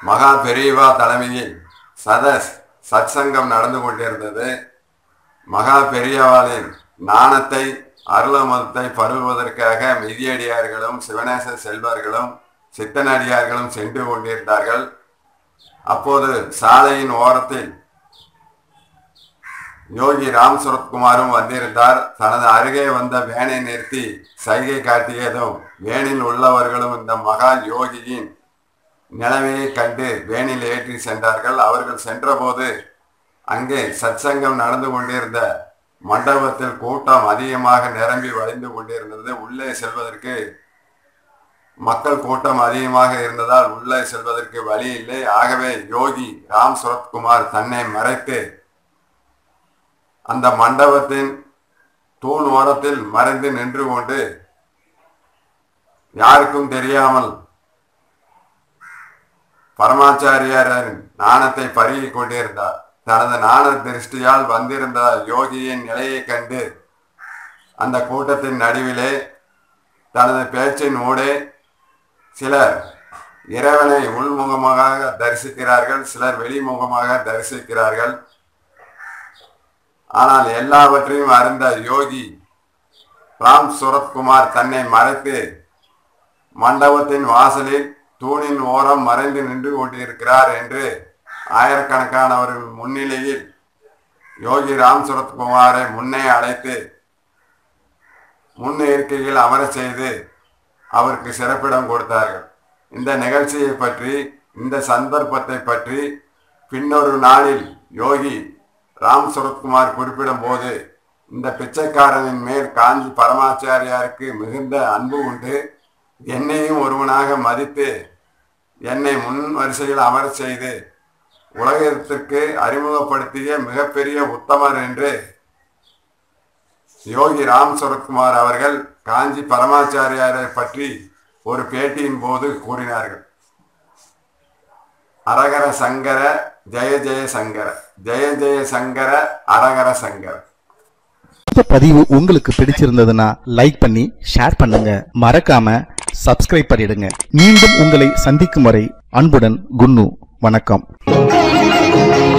மகா பெரியவா தலைமையில் சதஸ் சத்சங்கம் நடந்து கொண்டிருந்தது மகா பெரியவாளின் நாணத்தை அருளமதத்தை பருகுவதற்காக மிதியடியார்களும் சிவநேச செல்வர்களும் சித்தனடியார்களும் சென்று கொண்டிருந்தார்கள் அப்போது சாலையின் ஓரத்தில் யோகி ராம் சுரத்குமாரும் வந்திருந்தார் தனது அருகே வந்த வேனை நிறுத்தி சைகை காட்டியதும் வேனில் உள்ளவர்களும் இந்த மகா யோகியின் நிலைமையை கண்டு வேனில் ஏற்றி சென்றார்கள் அவர்கள் சென்றபோது அங்கே சத்சங்கம் நடந்து கொண்டிருந்த மண்டபத்தில் கூட்டம் அதிகமாக நிரம்பி வழிந்து கொண்டிருந்தது உள்ளே செல்வதற்கு மக்கள் கூட்டம் அதிகமாக இருந்ததால் உள்ளே செல்வதற்கு வழி இல்லை ஆகவே யோகி ராம் சுரத்குமார் தன்னை மறைத்து அந்த மண்டபத்தின் தூண் ஓரத்தில் மறைந்து நின்று கொண்டு யாருக்கும் தெரியாமல் பரமாச்சாரியாரின் நாணத்தை பருகிக் கொண்டிருந்தார் தனது நாண திருஷ்டியால் வந்திருந்த யோகியின் நிலையை கண்டு அந்த கூட்டத்தின் நடுவிலே தனது பேச்சின் ஊடே சிலர் இறைவனை உள்முகமாக தரிசிக்கிறார்கள் சிலர் வெளிமுகமாக தரிசிக்கிறார்கள் ஆனால் எல்லாவற்றையும் அறிந்த யோகி ராம் சுரத்குமார் தன்னை மறைத்து மண்டபத்தின் வாசலில் தூணின் ஓரம் மறைந்து நின்று கொண்டிருக்கிறார் என்று ஆயிரக்கணக்கானவர்கள் முன்னிலையில் யோகி ராம் சுரத்குமாரை முன்னே அழைத்து முன் இருக்கையில் அமரச் செய்து அவருக்கு சிறப்பிடம் கொடுத்தார்கள் இந்த நிகழ்ச்சியை பற்றி இந்த சந்தர்ப்பத்தை பற்றி பின்னொரு நாளில் யோகி ராம் சுரத்குமார் குறிப்பிடும் போது இந்த பிச்சைக்காரனின் மேல் காஞ்சி பரமாச்சாரியாருக்கு மிகுந்த அன்பு உண்டு என்னையும் ஒருவனாக மதித்து என்னை முன் வரிசையில் அமரச் செய்து உலகத்திற்கு அறிமுகப்படுத்திய மிகப்பெரிய உத்தமர் என்று யோகி ராம் சுரத்குமார் அவர்கள் காஞ்சி பரமாச்சாரியாரை பற்றி ஒரு பேட்டியின் போது கூறினார்கள் அரகர சங்கர ஜெய ஜெய சங்கர ஜெய ஜெய சங்கர அரகர சங்கர இந்த பதிவு உங்களுக்கு பிடிச்சிருந்ததுன்னா லைக் பண்ணி ஷேர் பண்ணுங்க மறக்காம சப்ஸ்கிரைப் பண்ணிடுங்க மீண்டும் உங்களை சந்திக்கும் வரை அன்புடன் குன்னு வணக்கம்